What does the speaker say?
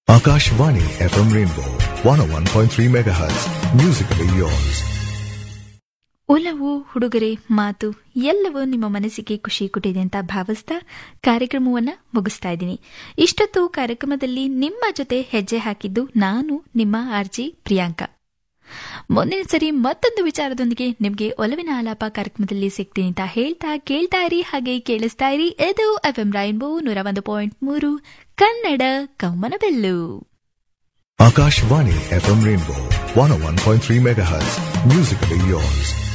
Akashvani FM Rainbow 101.3 MHz. Musically yours. ಒಲವು ಹುಡುಗರೆ ಮಾತು ಎಲ್ಲವೂ ನಿಮ್ಮ ಮನಸ್ಸಿಗೆ ಖುಷಿ ಕೊಟ್ಟಿದೆ ಅಂತ ಭಾವಿಸ್ತಾ ಕಾರ್ಯಕ್ರಮವನ್ನ ಮುಗಿಸ್ತಾ ಇದ್ದೀನಿ ಇಷ್ಟೊತ್ತು ಕಾರ್ಯಕ್ರಮದಲ್ಲಿ ನಿಮ್ಮ ಜೊತೆ ಹೆಜ್ಜೆ ಹಾಕಿದ್ದು ನಾನು ನಿಮ್ಮ ಆರ್ಜಿ ಪ್ರಿಯಾಂಕಾ ಮುಂದಿನ ಸರಿ ಮತ್ತೊಂದು ವಿಚಾರದೊಂದಿಗೆ ನಿಮಗೆ ಒಲವಿನ ಆಲಾಪ ಕಾರ್ಯಕ್ರಮದಲ್ಲಿ ಸಿಗ್ತೀನಿ ಅಂತ ಹೇಳ್ತಾ ಕೇಳ್ತಾ ಇರಿ ಹಾಗೆ ಕೇಳಿಸ್ತಾ ಇರಿ ಇದು ಎಫ್ಎಂ ರೈನ್ಬೋ ನೂರ ಒಂದು ಪಾಯಿಂಟ್ ಮೂರು Kannada ಕಮ್ಮನಬೆಲ್ಲು Akashvani FM Rainbow 101.3 MHz. Musically yours.